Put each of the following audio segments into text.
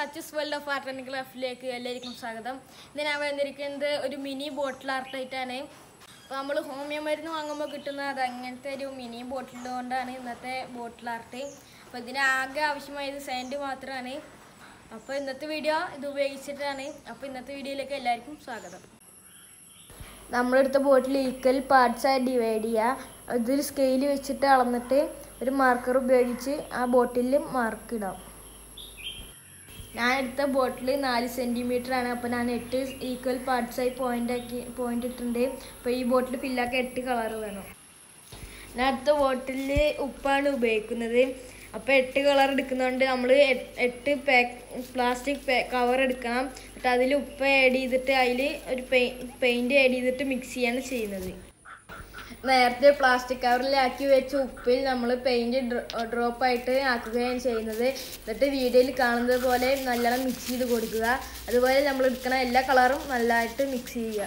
such as world of art and ക്രാഫ്റ്റിലേക്ക് എല്ലാവർക്കും സ്വാഗതം ഇന്ന് ഞാൻ വന്നിരിക്കുന്നത് ഒരു മിനി ബോട്ടിൽ ആർട്ടായിട്ടാണ് അപ്പോൾ നമ്മൾ ഹോമിയോ മരുന്ന് വാങ്ങുമ്പോൾ കിട്ടുന്ന അത് അങ്ങനത്തെ ഒരു മിനി ബോട്ടിൽ കൊണ്ടാണ് ഇന്നത്തെ ബോട്ടിൽ ആർട്ട് അപ്പോൾ ഇതിന് ആകെ ആവശ്യമായത് സാൻഡ് മാത്രമാണ് അപ്പോൾ ഇന്നത്തെ വീഡിയോ ഇത് ഉപയോഗിച്ചിട്ടാണ് അപ്പോൾ ഇന്നത്തെ വീഡിയോയിലേക്ക് എല്ലാവർക്കും സ്വാഗതം നമ്മളെടുത്ത ബോട്ടിൽ ഈക്വൽ പാർട്സായി ഡിവൈഡ് ചെയ്യുക ഇതിൽ സ്കെയിൽ വെച്ചിട്ട് അളന്നിട്ട് ഒരു മാർക്കർ ഉപയോഗിച്ച് ആ ബോട്ടിൽ മാർക്ക് ഇടാം ഞാൻ എടുത്ത ബോട്ടിൽ നാല് സെൻറ്റിമീറ്റർ ആണ് അപ്പോൾ ഞാൻ എട്ട് ഈക്വൽ പാർട്സായി പോയിന്റ് ആക്കി പോയിന്റ് ഇട്ടിട്ടുണ്ട് അപ്പോൾ ഈ ബോട്ടിൽ ഫില്ലാക്കാൻ എട്ട് കളർ വേണം ഞാൻ അടുത്ത ബോട്ടിൽ ഉപ്പാണ് ഉപയോഗിക്കുന്നത് അപ്പോൾ എട്ട് കളർ എടുക്കുന്നതുകൊണ്ട് നമ്മൾ എട്ട് പാക്ക് പ്ലാസ്റ്റിക് കവർ എടുക്കണം എന്നിട്ട് അതിൽ ഉപ്പ് ആഡ് ചെയ്തിട്ട് അതിൽ ഒരു പെയിൻറ് ആഡ് ചെയ്തിട്ട് മിക്സ് ചെയ്യാണ് ചെയ്യുന്നത് നേരത്തെ പ്ലാസ്റ്റിക് കവറിലാക്കി വെച്ച ഉപ്പിൽ നമ്മൾ പെയിൻറ് ഡ്രോപ്പ് ആയിട്ട് ആക്കുകയാണ് ചെയ്യുന്നത് എന്നിട്ട് വീഡിയോയിൽ കാണുന്നത് പോലെ നല്ലോണം മിക്സ് ചെയ്ത് കൊടുക്കുക അതുപോലെ നമ്മൾ എടുക്കുന്ന എല്ലാ കളറും നല്ലതായിട്ട് മിക്സ് ചെയ്യുക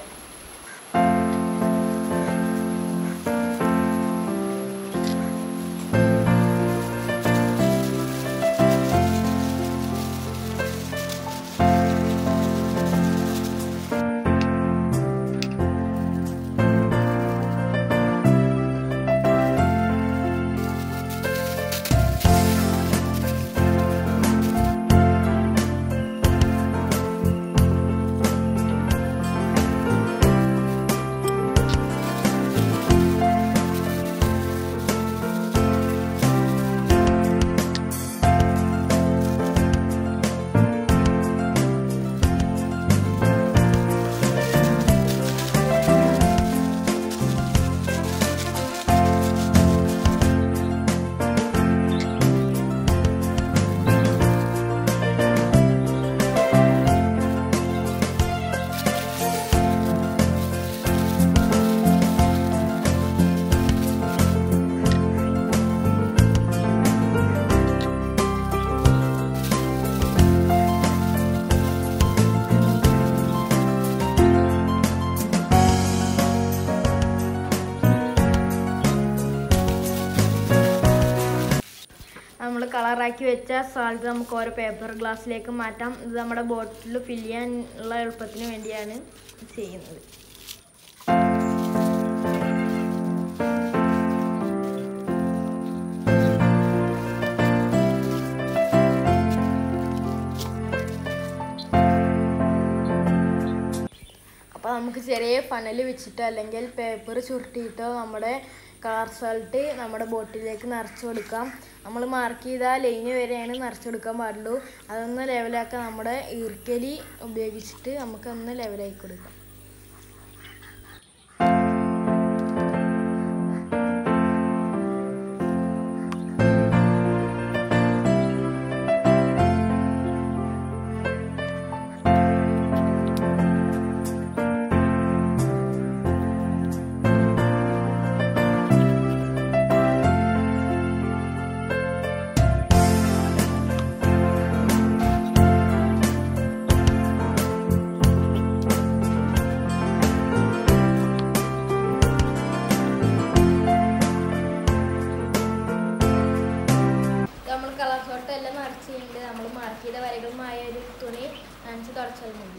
നമ്മൾ കളറാക്കി വെച്ച സാൾട്ട് നമുക്ക് ഓരോ പേപ്പർ ഗ്ലാസ്സിലേക്ക് മാറ്റാം ഇത് നമ്മുടെ ബോട്ടിൽ ഫില്ല് ചെയ്യാനുള്ള എളുപ്പത്തിന് വേണ്ടിയാണ് ചെയ്യുന്നത് അപ്പോൾ നമുക്ക് ചെറിയ ഫനൽ വെച്ചിട്ടോ അല്ലെങ്കിൽ പേപ്പർ ചുരുട്ടിയിട്ടോ നമ്മുടെ കളർ സോൾട്ട് നമ്മുടെ ബോട്ടിലേക്ക് നിറച്ച് കൊടുക്കാം നമ്മൾ മാർക്ക് ചെയ്ത ലൈന് വരെയാണ് നിറച്ച് കൊടുക്കാൻ പാടുള്ളൂ അതൊന്ന് ലെവലാക്കാൻ നമ്മുടെ ഈർക്കലി ഉപയോഗിച്ചിട്ട് നമുക്കൊന്ന് ലെവലാക്കി കൊടുക്കാം നമ്മൾ കളർ ഫോട്ടോ എല്ലാം നിറച്ചിട്ടുണ്ട് നമ്മൾ മാർക്ക് ചെയ്ത വരകളുമായ ഒരു തുണി നനച്ച് തുടച്ചാൽ മതി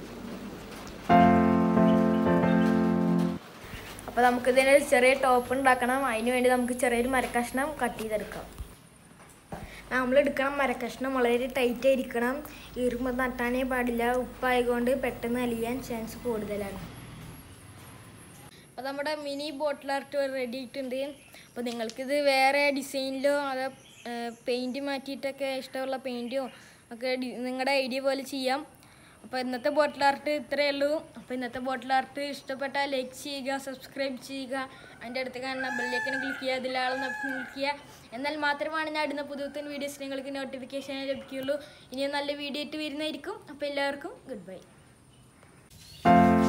അപ്പോൾ നമുക്ക് ഇതിന് ചെറിയ ടോപ്പ് ഉണ്ടാക്കണം അതിന് വേണ്ടി നമുക്ക് ചെറിയൊരു മരക്കഷ്ണം കട്ട് ചെയ്തെടുക്കാം നമ്മൾ എടുക്കണം മരക്കഷ്ണം വളരെ ടൈറ്റ് ആയിരിക്കണം ഈറുമ്പോൾ നട്ടാനേ പാടില്ല ഉപ്പായതുകൊണ്ട് പെട്ടെന്ന് അലിയാൻ ചാൻസ് കൂടുതലാണ് അപ്പോൾ നമ്മുടെ മിനി ബോട്ടിൽ ആർട്ട് റെഡി ആയിട്ടുണ്ട് അപ്പോൾ നിങ്ങൾക്കിത് വേറെ ഡിസൈനിലോ അതോ പെയിൻറ്റ് മാറ്റിയിട്ടൊക്കെ ഇഷ്ടമുള്ള പെയിൻറ്റോ ഒക്കെ നിങ്ങളുടെ ഐഡിയ പോലെ ചെയ്യാം അപ്പോൾ ഇന്നത്തെ ബോട്ടിൽ ആർട്ട് ഇത്രയേ ഉള്ളൂ അപ്പോൾ ഇന്നത്തെ ബോട്ടിൽ ആർട്ട് ഇഷ്ടപ്പെട്ടാൽ ലൈക്ക് ചെയ്യുക സബ്സ്ക്രൈബ് ചെയ്യുക അതിൻ്റെ അടുത്ത് കാണുന്ന ബെല്ലേക്കാണ് ക്ലിക്ക് ചെയ്യുക അതിലാളെന്ന് ക്ലിക്ക് ചെയ്യുക എന്നാൽ മാത്രമാണ് ഞാൻ ഇടുന്ന പുതുത്തൻ വീഡിയോസ് നിങ്ങൾക്ക് നോട്ടിഫിക്കേഷൻ ലഭിക്കുകയുള്ളൂ ഇനി നല്ല വീഡിയോ ആയിട്ട് വരുന്നതായിരിക്കും അപ്പോൾ എല്ലാവർക്കും ഗുഡ് ബൈ